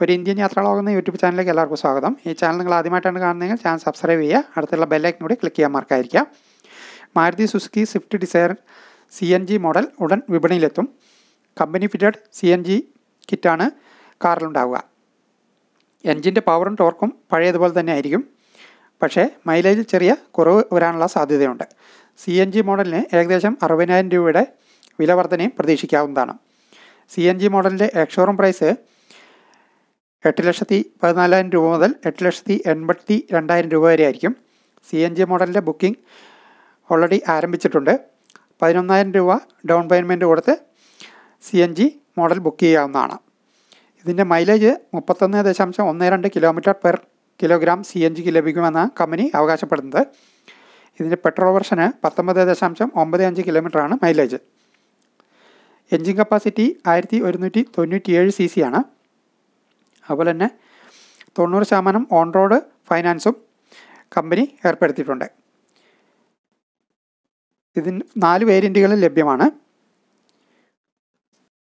ഒരു Indian യാത്രാളോകുന്ന YouTube ചാനലിലേക്ക് എല്ലാവർക്കും സ്വാഗതം ഈ ചാനൽ നിങ്ങൾ ആദ്യമായിട്ടാണ് കാണുന്നതെങ്കിൽ ചാനൽ സബ്സ്ക്രൈബ് ചെയ്യുക അടുത്തുള്ള ബെല്ലൈക്കൻ കൂടി ക്ലിക്ക് ചെയ്യാൻ മറക്കാതിരിക്കുക Maruti Suzuki Swift Dzire C N G model ഉടൻ വിപണിയിലെത്തും company fitted C N G കിറ്റാണ് കാറിലുണ്ടാവുക എൻജിൻ്റെ പവറും ടോർക്കും പഴയതുപോലെ തന്നെ ആയിരിക്കും പക്ഷേ മൈലേജിൽ ചെറിയ കുറവ് വരാനുള്ള സാധ്യതയുണ്ട് സി എൻ ജി മോഡലിന് ഏകദേശം അറുപതിനായിരം രൂപയുടെ വില വർധനയും പ്രതീക്ഷിക്കാവുന്നതാണ് സി എൻ ജി മോഡലിൻ്റെ എക്സോറൂം പ്രൈസ് എട്ട് ലക്ഷത്തി പതിനാലായിരം രൂപ മുതൽ എട്ട് ലക്ഷത്തി എൺപത്തി രണ്ടായിരം രൂപ വരെ ആയിരിക്കും സി എൻ ജി മോഡലിൻ്റെ ബുക്കിംഗ് ഓൾറെഡി ആരംഭിച്ചിട്ടുണ്ട് പതിനൊന്നായിരം രൂപ ഡൗൺ പേയ്മെൻറ്റ് കൊടുത്ത് C N G model book ചെയ്യാവുന്നതാണ് ഇതിൻ്റെ മൈലേജ് മുപ്പത്തൊന്ന് ദശാംശം ഒന്ന് രണ്ട് kilometre per kilogram C N ജിക്ക് ലഭിക്കുമെന്നാണ് കമ്പനി അവകാശപ്പെടുന്നത് ഇതിൻ്റെ പെട്രോൾ വെർഷന് പത്തൊമ്പത് ദശാംശം ഒമ്പത് അഞ്ച് കിലോമീറ്ററാണ് മൈലേജ് എൻജിൻ കപ്പാസിറ്റി ആയിരത്തി ഒരുന്നൂറ്റി തൊണ്ണൂറ്റിയേഴ് സി സി ആണ് അതുപോലെ തന്നെ തൊണ്ണൂറ് ശതമാനം ഓൺ റോഡ് ഫൈനാൻസും കമ്പനി ഏർപ്പെടുത്തിയിട്ടുണ്ട് ഇതിന് നാല് വേരിയൻറ്റുകൾ ലഭ്യമാണ്